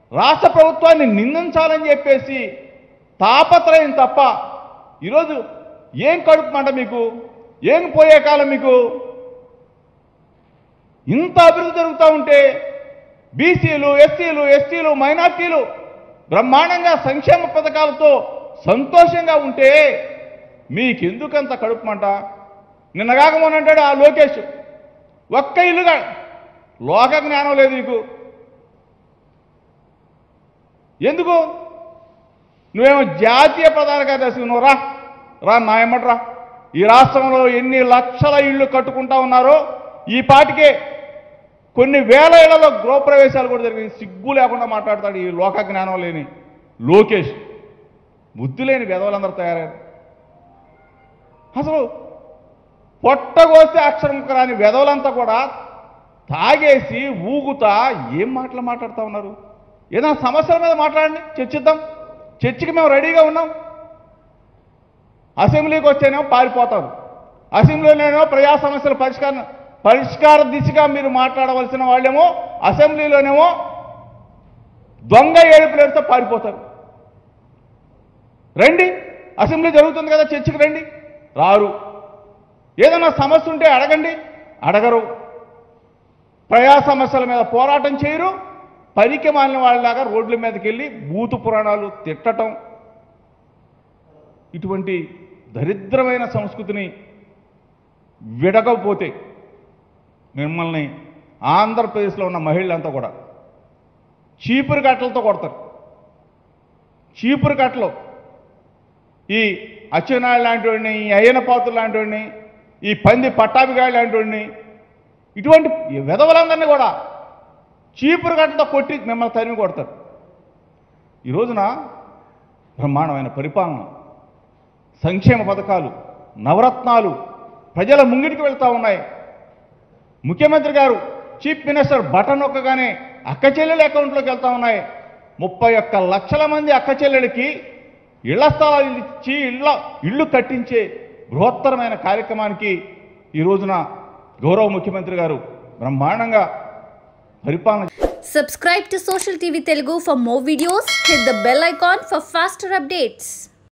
రాష్ట్ర ప్రభుత్వాన్ని నిందించాలని చెప్పేసి తాపత్రయం తప్ప ఈరోజు ఏం కడుపుమంట మీకు ఏం పోయే కాలం మీకు ఇంత అభివృద్ధి జరుగుతూ ఉంటే బీసీలు ఎస్సీలు ఎస్టీలు మైనార్టీలు బ్రహ్మాండంగా సంక్షేమ పథకాలతో సంతోషంగా ఉంటే మీకెందుకంత కడుపుమంట నిన్నగాక మొన్నంటాడు ఆ లోకేష్ ఒక్క ఇల్లుగా లోక జ్ఞానం లేదు నీకు ఎందుకు నువ్వేమో జాతీయ ప్రధాన కార్యదర్శి నువ్వు రా రా నాయమ్మట్రా ఈ రాష్ట్రంలో ఎన్ని లక్షల ఇళ్ళు కట్టుకుంటా ఉన్నారో ఈ పాటికే కొన్ని వేల ఇళ్లలో గృహప్రవేశాలు కూడా జరిగింది సిగ్గు లేకుండా మాట్లాడతాడు ఈ లోక జ్ఞానం లేని లోకేష్ బుద్ధి లేని వెధవలందరూ తయారయ్యారు అసలు పొట్టగోస్తే అక్షరం రాని వెధవలంతా కూడా తాగేసి ఊగుతా ఏం మాటలు మాట్లాడుతూ ఉన్నారు ఏదైనా సమస్యల మీద మాట్లాడండి చర్చిద్దాం చర్చికి మేము రెడీగా ఉన్నాం అసెంబ్లీకి వచ్చేనేమో పారిపోతారు అసెంబ్లీలోనేమో ప్రజా సమస్యల పరిష్కారం పరిష్కార దిశగా మీరు మాట్లాడవలసిన వాళ్ళేమో అసెంబ్లీలోనేమో దొంగ ఏడుపులేడితో పారిపోతారు రండి అసెంబ్లీ జరుగుతుంది కదా చర్చికి రండి రారు ఏదైనా సమస్య ఉంటే అడగండి అడగరు ప్రజా సమస్యల మీద పోరాటం చేయరు పనికి మాలిన వాళ్ళలాగా రోడ్ల మీదకి వెళ్ళి బూతు పురాణాలు తిట్టటం ఇటువంటి దరిద్రమైన సంస్కృతిని విడకపోతే మిమ్మల్ని ఆంధ్రప్రదేశ్లో ఉన్న మహిళలంతా కూడా చీపురు కట్టలతో కొడతారు చీపురు కట్టలు ఈ అచ్చెన్నాయుడు లాంటి వాడిని ఈ అయ్యనపాతులు లాంటి వాడిని ఈ పంది పట్టాభిగాడు లాంటి వాడిని ఇటువంటి ఈ విధవలందరినీ కూడా చీపురు గంటతో కొట్టి మిమ్మల్ని తరిమి కొడతారు ఈ రోజున బ్రహ్మాండమైన పరిపాలన సంక్షేమ పథకాలు నవరత్నాలు ప్రజల ముంగిటికి వెళ్తూ ఉన్నాయి ముఖ్యమంత్రి గారు చీఫ్ మినిస్టర్ బటన్ నొక్కగానే అక్క చెల్లెల అకౌంట్లోకి వెళ్తా ఉన్నాయి ముప్పై ఒక్క లక్షల మంది అక్క చెల్లెలకి ఇళ్ల స్థలాలు ఇచ్చి ఇళ్ళ ఇళ్ళు కట్టించే బృహత్తరమైన కార్యక్రమానికి ఈ రోజున గౌరవ ముఖ్యమంత్రి గారు బ్రహ్మాండంగా పరిపాలన Subscribe to Social TV Telugu for more videos. Hit the bell icon for faster updates.